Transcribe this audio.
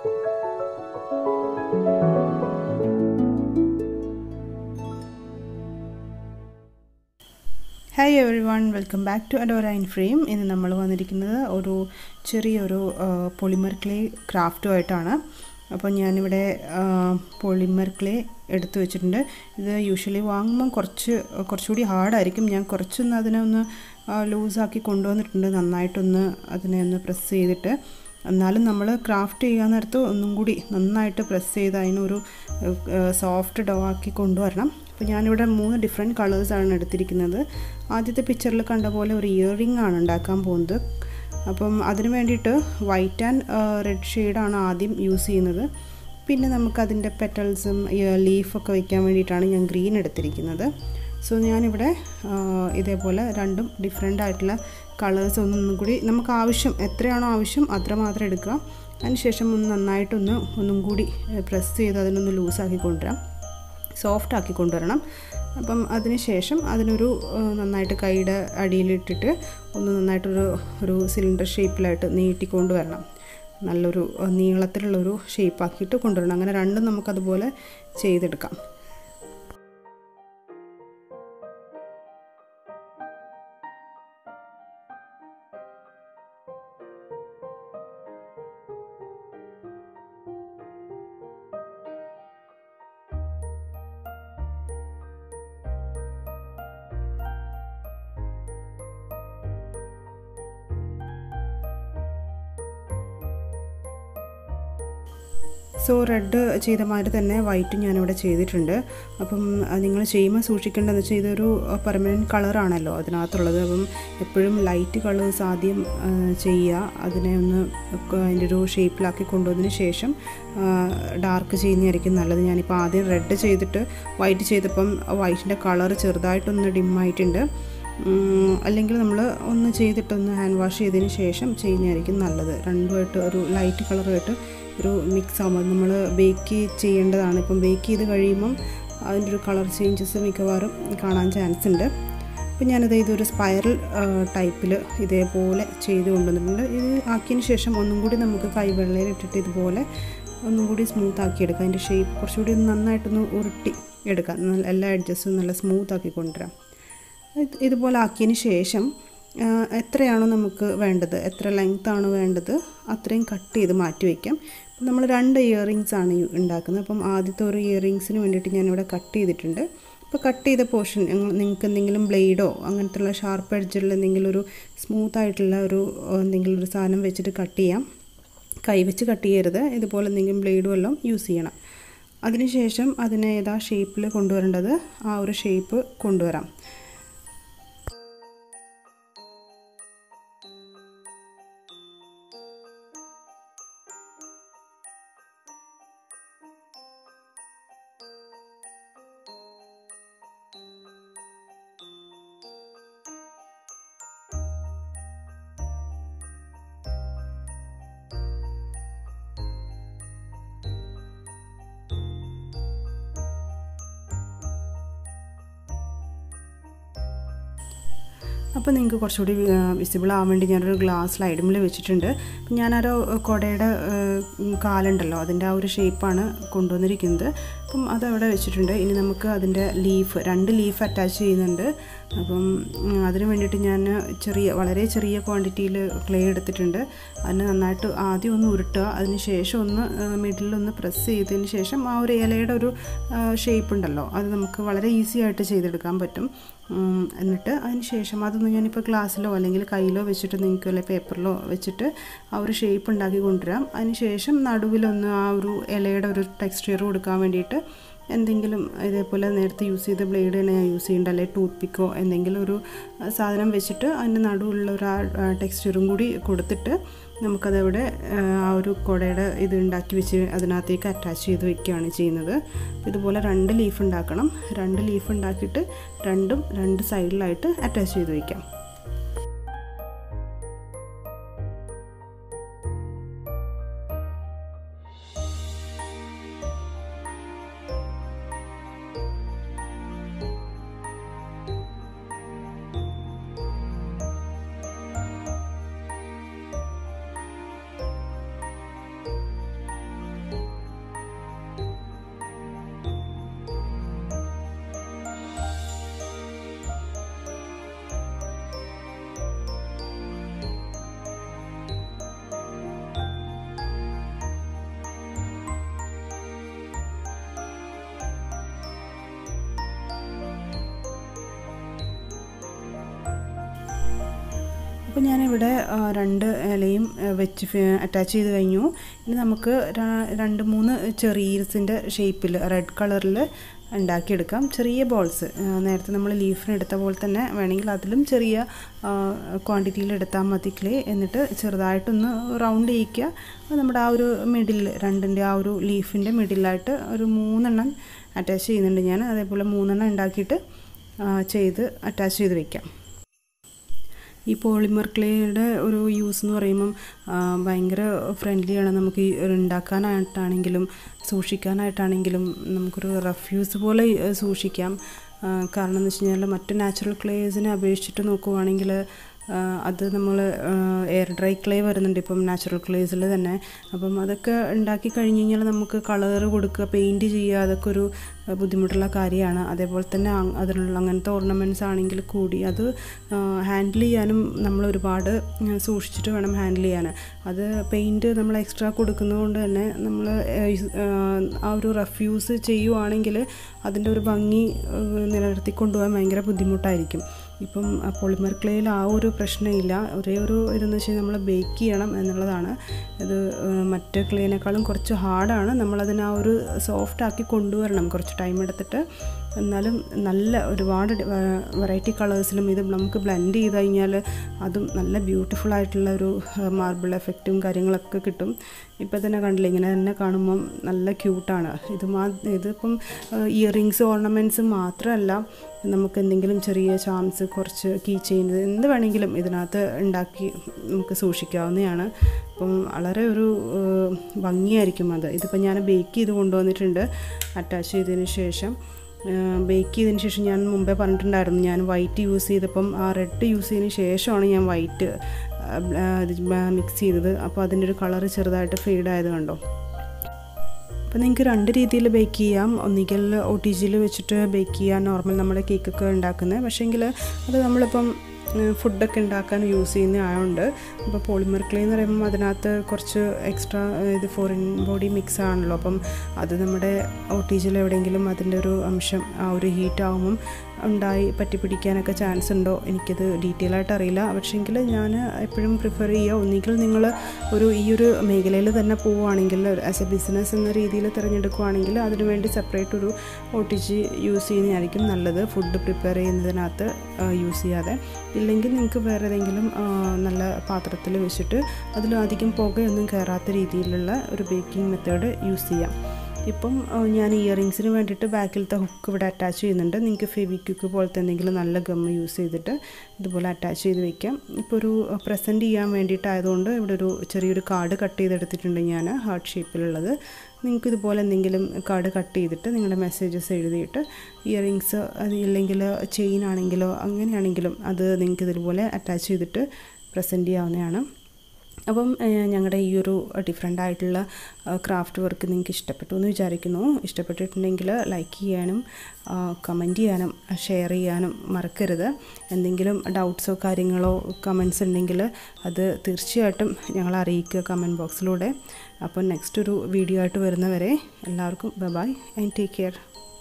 hi everyone welcome back to Adora in frame ഇന്ന് നമ്മൾ വന്നിരിക്കുന്നത് ഒരു ചെറിയൊരു പൊളിമർ ക്ലേ ക്രാഫ്റ്റുമായിട്ടാണ് അപ്പോൾ ഞാനിവിടെ പൊളിമർ ക്ലേ എടുത്തു വെച്ചിട്ടുണ്ട് ഇത് യൂഷ്വലി വാങ്ങുമ്പം കുറച്ച് കുറച്ചുകൂടി ഹാർഡായിരിക്കും ഞാൻ കുറച്ചൊന്ന് അതിനെ ഒന്ന് ലൂസാക്കി കൊണ്ടുവന്നിട്ടുണ്ട് നന്നായിട്ടൊന്ന് അതിനെ ഒന്ന് പ്രസ് ചെയ്തിട്ട് എന്നാലും നമ്മൾ ക്രാഫ്റ്റ് ചെയ്യാൻ നേരത്ത് ഒന്നും കൂടി നന്നായിട്ട് പ്രസ് ചെയ്ത് അതിനൊരു സോഫ്റ്റ് ഡോ ആക്കി കൊണ്ടുവരണം അപ്പോൾ ഞാനിവിടെ മൂന്ന് ഡിഫറെൻറ്റ് കളേഴ്സാണ് എടുത്തിരിക്കുന്നത് ആദ്യത്തെ പിക്ചറിൽ കണ്ട പോലെ ഒരു ഇയർ റിംഗ് ആണ് ഉണ്ടാക്കാൻ പോകുന്നത് അപ്പം അതിന് വേണ്ടിയിട്ട് വൈറ്റ് ആൻഡ് റെഡ് ഷെയ്ഡാണ് ആദ്യം യൂസ് ചെയ്യുന്നത് പിന്നെ നമുക്കതിൻ്റെ പെറ്റൽസും ലീഫൊക്കെ വയ്ക്കാൻ വേണ്ടിയിട്ടാണ് ഞാൻ ഗ്രീൻ എടുത്തിരിക്കുന്നത് സോ ഞാനിവിടെ ഇതേപോലെ രണ്ടും ഡിഫറെൻ്റ് ആയിട്ടുള്ള കളേഴ്സ് ഒന്നും കൂടി നമുക്ക് ആവശ്യം എത്രയാണോ ആവശ്യം അത്ര മാത്രം എടുക്കുക അതിനുശേഷം ഒന്ന് നന്നായിട്ടൊന്ന് ഒന്നും കൂടി പ്രസ് ചെയ്ത് അതിനൊന്ന് ലൂസാക്കി കൊണ്ടുവരാം സോഫ്റ്റ് ആക്കി കൊണ്ടുവരണം അപ്പം അതിന് ശേഷം അതിനൊരു നന്നായിട്ട് കൈയുടെ അടിയിലിട്ടിട്ട് ഒന്ന് നന്നായിട്ടൊരു ഒരു സിലിണ്ടർ ഷേപ്പിലായിട്ട് നീട്ടി കൊണ്ടുവരണം നല്ലൊരു നീളത്തിലുള്ളൊരു ഷേപ്പാക്കിയിട്ട് കൊണ്ടുവരണം അങ്ങനെ രണ്ടും നമുക്കതുപോലെ ചെയ്തെടുക്കാം സോ റെഡ് ചെയ്ത മാതിരി തന്നെ വൈറ്റ് ഞാനിവിടെ ചെയ്തിട്ടുണ്ട് അപ്പം നിങ്ങൾ ചെയ്യുമ്പോൾ സൂക്ഷിക്കേണ്ടതെന്ന് വെച്ചാൽ ഇതൊരു പെർമനൻറ്റ് കളറാണല്ലോ അതിനകത്തുള്ളത് അപ്പം എപ്പോഴും ലൈറ്റ് കളേഴ്സ് ആദ്യം ചെയ്യുക അതിനെ ഒന്ന് അതിൻ്റെ ഒരു ഷേപ്പിലാക്കി കൊണ്ടുവന്നതിന് ശേഷം ഡാർക്ക് ചെയ്യുന്നതായിരിക്കും നല്ലത് ഞാനിപ്പോൾ ആദ്യം റെഡ് ചെയ്തിട്ട് വൈറ്റ് ചെയ്തപ്പം വൈറ്റിൻ്റെ കളർ ചെറുതായിട്ടൊന്ന് ഡിമ്മായിട്ടുണ്ട് അല്ലെങ്കിൽ നമ്മൾ ഒന്ന് ചെയ്തിട്ടൊന്ന് ഹാൻഡ് വാഷ് ചെയ്തതിന് ശേഷം ചെയ്യുന്നതായിരിക്കും നല്ലത് രണ്ടുമായിട്ട് ഒരു ലൈറ്റ് കളറുമായിട്ട് ഒരു മിക്സ് ആകുമ്പോൾ നമ്മൾ ബേക്ക് ചെയ്യേണ്ടതാണ് ഇപ്പം ബേക്ക് ചെയ്ത് കഴിയുമ്പം അതിൻ്റെ ഒരു കളർ ചേഞ്ചസ് മിക്കവാറും കാണാൻ ചാൻസ് ഉണ്ട് അപ്പം ഞാനത് ഇതൊരു സ്പൈറൽ ടൈപ്പിൽ ഇതേപോലെ ചെയ്ത് കൊണ്ടുവന്നിട്ടുണ്ട് ഇത് ആക്കിയതിന് ശേഷം ഒന്നും കൂടി നമുക്ക് കൈവെള്ളയിൽ ഇട്ടിട്ട് ഇതുപോലെ ഒന്നും കൂടി സ്മൂത്ത് ആക്കി എടുക്കാം അതിൻ്റെ ഷേപ്പ് കുറച്ചുകൂടി നന്നായിട്ടൊന്ന് ഉരുട്ടി എടുക്കാം എല്ലാ എഡ്ജസ്റ്റും നല്ല സ്മൂത്ത് ആക്കി കൊണ്ടുവരാം ഇതുപോലെ ആക്കിയതിന് ശേഷം എത്രയാണോ നമുക്ക് വേണ്ടത് എത്ര ലെങ്ത് ആണ് വേണ്ടത് അത്രയും കട്ട് ചെയ്ത് മാറ്റി വയ്ക്കാം നമ്മൾ രണ്ട് ഇയറിങ്സ് ആണ് ഉണ്ടാക്കുന്നത് അപ്പം ആദ്യത്തെ ഒരു ഇയറിങ്സിന് വേണ്ടിയിട്ട് ഞാനിവിടെ കട്ട് ചെയ്തിട്ടുണ്ട് അപ്പോൾ കട്ട് ചെയ്ത പോർഷൻ നിങ്ങൾക്ക് എന്തെങ്കിലും ബ്ലേഡോ അങ്ങനത്തെ ഉള്ള ഷാർപ്പ് എഡ്ജുള്ള എന്തെങ്കിലും ഒരു സ്മൂത്ത് ആയിട്ടുള്ള ഒരു എന്തെങ്കിലും ഒരു സാധനം വെച്ചിട്ട് കട്ട് ചെയ്യാം കൈ വെച്ച് കട്ട് ചെയ്യരുത് ഇതുപോലെ എന്തെങ്കിലും ബ്ലേഡും എല്ലാം യൂസ് ചെയ്യണം അതിനുശേഷം അതിനെ ഏതാ ഷേപ്പിൽ കൊണ്ടുവരേണ്ടത് ആ ഒരു ഷേപ്പ് കൊണ്ടുവരാം അപ്പോൾ നിങ്ങൾക്ക് കുറച്ചുകൂടി വിസിബിൾ ആവാൻ വേണ്ടി ഞാനൊരു ഗ്ലാസ് ലൈഡുമിൽ വെച്ചിട്ടുണ്ട് അപ്പം ഞാനൊരു കുടയുടെ കാലുണ്ടല്ലോ അതിൻ്റെ ആ ഒരു ഷേപ്പാണ് കൊണ്ടുവന്നിരിക്കുന്നത് അപ്പം അതവിടെ വെച്ചിട്ടുണ്ട് ഇനി നമുക്ക് അതിൻ്റെ ലീഫ് രണ്ട് ലീഫ് അറ്റാച്ച് ചെയ്യുന്നുണ്ട് അപ്പം അതിന് വേണ്ടിയിട്ട് ഞാൻ ചെറിയ വളരെ ചെറിയ ക്വാണ്ടിറ്റിയിൽ ക്ലേ എടുത്തിട്ടുണ്ട് അതിന് നന്നായിട്ട് ആദ്യം ഒന്ന് ഉരുട്ടുക അതിന് ശേഷം ഒന്ന് മിഡിലൊന്ന് പ്രസ് ചെയ്തതിന് ശേഷം ആ ഒരു ഇലയുടെ ഒരു ഷേപ്പ് ഉണ്ടല്ലോ അത് നമുക്ക് വളരെ ഈസി ആയിട്ട് ചെയ്തെടുക്കാൻ പറ്റും എന്നിട്ട് അതിന് ശേഷം അതൊന്ന് ഞാനിപ്പോൾ ഗ്ലാസ്സിലോ അല്ലെങ്കിൽ കയ്യിലോ വെച്ചിട്ട് നിങ്ങൾക്ക് വല്ല പേപ്പറിലോ വെച്ചിട്ട് ആ ഒരു ഷേപ്പ് ഉണ്ടാക്കി കൊണ്ടുവരാം അതിന് ശേഷം നടുവിലൊന്ന് ആ ഒരു ഇലയുടെ ഒരു ടെക്സ്ചർ കൊടുക്കാൻ വേണ്ടിയിട്ട് എന്തെങ്കിലും ഇതേപോലെ നേരത്തെ യൂസ് ചെയ്ത ബ്ലേഡ് തന്നെ ഞാൻ യൂസ് ചെയ്യേണ്ട അല്ലെങ്കിൽ ടൂത്ത് പിക്കോ എന്തെങ്കിലും ഒരു സാധനം വെച്ചിട്ട് അതിൻ്റെ നടുവിലുള്ള ഒരു ആ ടെക്സ്ചറും കൂടി കൊടുത്തിട്ട് നമുക്കതവിടെ ആ ഒരു കുടയുടെ ഇത് ഉണ്ടാക്കി വെച്ച് അതിനകത്തേക്ക് അറ്റാച്ച് ചെയ്ത് വെക്കുകയാണ് ചെയ്യുന്നത് ഇതുപോലെ രണ്ട് ലീഫ് ഉണ്ടാക്കണം രണ്ട് ലീഫ് ഉണ്ടാക്കിയിട്ട് രണ്ടും രണ്ട് സൈഡിലായിട്ട് അറ്റാച്ച് ചെയ്ത് വയ്ക്കാം അപ്പോൾ ഞാനിവിടെ ആ, രണ്ട് ഇലയും ആ, വെച്ച് അറ്റാച്ച് ചെയ്ത് കഴിഞ്ഞു ഇനി നമുക്ക് ര- രണ്ട് മൂന്ന് ചെറീസിൻ്റെ ഷേപ്പിൽ റെഡ് കളറിൽ ഉണ്ടാക്കിയെടുക്കാം ചെറിയ ബോൾസ് നേരത്തെ നമ്മൾ ലീഫിന് എടുത്ത പോലെ തന്നെ വേണമെങ്കിൽ അതിലും ചെറിയ ക്വാണ്ടിറ്റിയിൽ എടുത്താൽ മതി ക്ലേ എന്നിട്ട് ചെറുതായിട്ടൊന്ന് റൗണ്ട് ചെയ്യിക്കുക അത് നമ്മുടെ ആ ഒരു മിഡിൽ രണ്ടിൻ്റെ ആ ഒരു ലീഫിൻ്റെ മിഡിലായിട്ട് ഒരു മൂന്നെണ്ണം അറ്റാച്ച് ചെയ്യുന്നുണ്ട് ഞാൻ അതേപോലെ മൂന്നെണ്ണം ഉണ്ടാക്കിയിട്ട് ആ, ചെയ്ത് അറ്റാച്ച് ചെയ്ത് വെക്കാം ഈ പോളിമർ ക്ലേയുടെ ഒരു യൂസ് എന്ന് പറയുമ്പം ആ, ഭയങ്കര ഫ്രണ്ട്ലിയാണ് നമുക്ക് ഈ ഉണ്ടാക്കാനായിട്ടാണെങ്കിലും സൂക്ഷിക്കാനായിട്ടാണെങ്കിലും നമുക്കൊരു റഫ്യൂസ് പോലെ ആ, സൂക്ഷിക്കാം ആ, കാരണം എന്ന് വെച്ച് കഴിഞ്ഞാൽ മറ്റ് നാച്ചുറൽ ക്ലേസിനെ അപേക്ഷിച്ചിട്ട് നോക്കുവാണെങ്കിൽ ആ, അത് നമ്മൾ എയർ ഡ്രൈ ക്ലേ വരുന്നുണ്ട് ഇപ്പം നാച്ചുറൽ ക്ലേസിൽ തന്നെ അപ്പം അതൊക്കെ ഉണ്ടാക്കി കഴിഞ്ഞ് കഴിഞ്ഞാൽ നമുക്ക് കളറ് കൊടുക്കുക പെയിൻറ്റ് ചെയ്യുക അതൊക്കെ ഒരു ആ, ബുദ്ധിമുട്ടുള്ള കാര്യമാണ് അതേപോലെ തന്നെ അ- അതിനുള്ള അങ്ങനത്തെ ഓർണമെൻറ്റ്സ് ആണെങ്കിൽ കൂടി അത് ഹാൻഡിൽ ചെയ്യാനും നമ്മൾ ഒരുപാട് ആ, സൂക്ഷിച്ചിട്ട് വേണം ഹാൻഡിൽ ചെയ്യാൻ അത് പെയിൻറ്റ് നമ്മൾ എക്സ്ട്രാ കൊടുക്കുന്നതുകൊണ്ട് തന്നെ നമ്മൾ ആ ഒരു റഫ്യൂസ് ചെയ്യുവാണെങ്കിൽ അതിൻ്റെ ഒരു ഭംഗി ആ, നിലനിർത്തി കൊണ്ടുപോകാൻ ഭയങ്കര ബുദ്ധിമുട്ടായിരിക്കും ഇപ്പം പോളിമർ ക്ലേയിൽ ആ ഒരു പ്രശ്നമില്ല ഒരേ ഒരു ഇതെന്ന് വെച്ചാൽ നമ്മൾ ബേക്ക് ചെയ്യണം എന്നുള്ളതാണ് ഇത് ആ, മറ്റ് ക്ലേനേക്കാളും കുറച്ച് ഹാർഡാണ് നമ്മളതിനെ ആ ഒരു സോഫ്റ്റ് ആക്കി കൊണ്ടുവരണം കുറച്ച് ടൈം എടുത്തിട്ട് എന്നാലും നല്ല ഒരുപാട് വെറൈറ്റി കളേഴ്സിലും ഇത് നമുക്ക് ബ്ലെൻഡ് ചെയ്ത് കഴിഞ്ഞാൽ അതും നല്ല ബ്യൂട്ടിഫുൾ ആയിട്ടുള്ള ഒരു മാർബിൾ എഫക്റ്റും കാര്യങ്ങളൊക്കെ കിട്ടും ഇപ്പം തന്നെ കണ്ടില്ല ഇങ്ങനെ തന്നെ കാണുമ്പം നല്ല ക്യൂട്ടാണ് ഇത് മാ ഇതിപ്പം ഇയറിങ്സ് ഓർണമെൻറ്റ്സ് മാത്രമല്ല നമുക്ക് എന്തെങ്കിലും ചെറിയ ചാംസ് കുറച്ച് കീ ചെയിൻ എന്ത് വേണമെങ്കിലും ഇതിനകത്ത് ഉണ്ടാക്കി നമുക്ക് സൂക്ഷിക്കാവുന്നതാണ് അപ്പം വളരെ ഒരു ഏഹ്, ഭംഗിയായിരിക്കും അത് ഇതിപ്പോൾ ഞാൻ ബേക്ക് ചെയ്ത് കൊണ്ടുവന്നിട്ടുണ്ട് അറ്റാച്ച് ചെയ്തതിന് ശേഷം ബേക്ക് ചെയ്തതിന് ശേഷം ഞാൻ മുമ്പേ പറഞ്ഞിട്ടുണ്ടായിരുന്നു ഞാൻ വൈറ്റ് യൂസ് ചെയ്തപ്പം ആ റെഡ് യൂസ് ചെയ്തതിന് ശേഷമാണ് ഞാൻ വൈറ്റ് മിക്സ് ചെയ്തത് അപ്പോൾ അതിൻ്റെ ഒരു കളറ് ചെറുതായിട്ട് ഫെയ്ഡ് ആയത് കണ്ടോ അപ്പോൾ നിങ്ങൾക്ക് രണ്ട് രീതിയിൽ ബേക്ക് ചെയ്യാം ഒന്നുകിൽ ഒ ടി ജിയിൽ വെച്ചിട്ട് ബേക്ക് ചെയ്യാൻ നോർമൽ നമ്മുടെ കേക്കൊക്കെ ഉണ്ടാക്കുന്നത് പക്ഷേങ്കിൽ അത് നമ്മളിപ്പം ഫുഡൊക്കെ ഉണ്ടാക്കാൻ യൂസ് ചെയ്യുന്ന ആയതുകൊണ്ട് അപ്പോൾ പോളിമർ ക്ലേ എന്ന് പറയുമ്പോൾ അതിനകത്ത് കുറച്ച് എക്സ്ട്രാ ഇത് ഫോറിൻ ബോഡി മിക്സ് ആണല്ലോ അപ്പം അത് നമ്മുടെ ഒ ടി ജിയിൽ എവിടെയെങ്കിലും അതിൻ്റെ ഒരു അംശം ആ ഒരു ഹീറ്റ് ആകുമ്പം ഉണ്ടായി പറ്റി പിടിക്കാനൊക്കെ ചാൻസ് ഉണ്ടോ എനിക്കത് ഡീറ്റെയിൽ ആയിട്ട് അറിയില്ല പക്ഷേങ്കിൽ ഞാൻ എപ്പോഴും പ്രിഫർ ചെയ്യുക ഒന്നുകിൽ നിങ്ങൾ ഒരു ഈ ഒരു മേഖലയിൽ തന്നെ പോവുകയാണെങ്കിൽ ആസ് എ ബിസിനസ് എന്ന രീതിയിൽ തിരഞ്ഞെടുക്കുകയാണെങ്കിൽ അതിനു വേണ്ടി സെപ്പറേറ്റ് ഒരു ഒ ടി ജി യൂസ് ചെയ്യുന്നതായിരിക്കും നല്ലത് ഫുഡ് പ്രിപ്പയർ ചെയ്യുന്നതിനകത്ത് യൂസ് ചെയ്യാതെ ഇല്ലെങ്കിൽ നിങ്ങൾക്ക് വേറെ ഏതെങ്കിലും ആ, നല്ല പാത്രത്തിൽ വെച്ചിട്ട് അതിൽ അധികം പുകയൊന്നും കയറാത്ത രീതിയിലുള്ള ഒരു ബേക്കിംഗ് മെത്തേഡ് യൂസ് ചെയ്യാം ഇപ്പം ആ, ഞാൻ ഇയറിങ്സിന് വേണ്ടിയിട്ട് ബാക്കിലത്തെ ഹുക്ക് ഇവിടെ അറ്റാച്ച് ചെയ്യുന്നുണ്ട് നിങ്ങൾക്ക് ഫെവിക്വിക്ക് പോലത്തെ എന്തെങ്കിലും നല്ല ഗമ്മ് യൂസ് ചെയ്തിട്ട് ഇതുപോലെ അറ്റാച്ച് ചെയ്ത് വെക്കാം ഇപ്പോൾ ഒരു പ്രസൻറ്റ് ചെയ്യാൻ വേണ്ടിയിട്ടായതുകൊണ്ട് ഇവിടെ ഒരു ചെറിയൊരു കാർഡ് കട്ട് ചെയ്തെടുത്തിട്ടുണ്ട് ഞാൻ ഹാർട്ട് ഷേപ്പിലുള്ളത് നിങ്ങൾക്ക് ഇതുപോലെ എന്തെങ്കിലും കാർഡ് കട്ട് ചെയ്തിട്ട് നിങ്ങളുടെ മെസ്സേജസ് എഴുതിയിട്ട് ഇയറിങ്സ് അത് ഇല്ലെങ്കിൽ ചെയിൻ ആണെങ്കിലോ അങ്ങനെയാണെങ്കിലും അത് നിങ്ങൾക്ക് ഇതുപോലെ അറ്റാച്ച് ചെയ്തിട്ട് പ്രസൻറ്റ് ചെയ്യാവുന്നതാണ് അപ്പം ഏഹ്, ഞങ്ങളുടെ ഈ ഒരു ഡിഫറെൻ്റ് ആയിട്ടുള്ള ക്രാഫ്റ്റ് വർക്ക് നിങ്ങൾക്ക് ഇഷ്ടപ്പെട്ടു എന്ന് വിചാരിക്കുന്നു ഇഷ്ടപ്പെട്ടിട്ടുണ്ടെങ്കിൽ ലൈക്ക് ചെയ്യാനും കമൻറ്റ് ചെയ്യാനും ഷെയർ ചെയ്യാനും മറക്കരുത് എന്തെങ്കിലും ഡൗട്ട്സോ കാര്യങ്ങളോ കമൻസ് ഉണ്ടെങ്കിൽ അത് തീർച്ചയായിട്ടും ഞങ്ങളെ അറിയിക്കുക കമൻറ്റ് ബോക്സിലൂടെ അപ്പോൾ നെക്സ്റ്റ് ഒരു വീഡിയോ ആയിട്ട് വരുന്നവരെ എല്ലാവർക്കും ബൈ ആൻഡ് ടേക്ക് കെയർ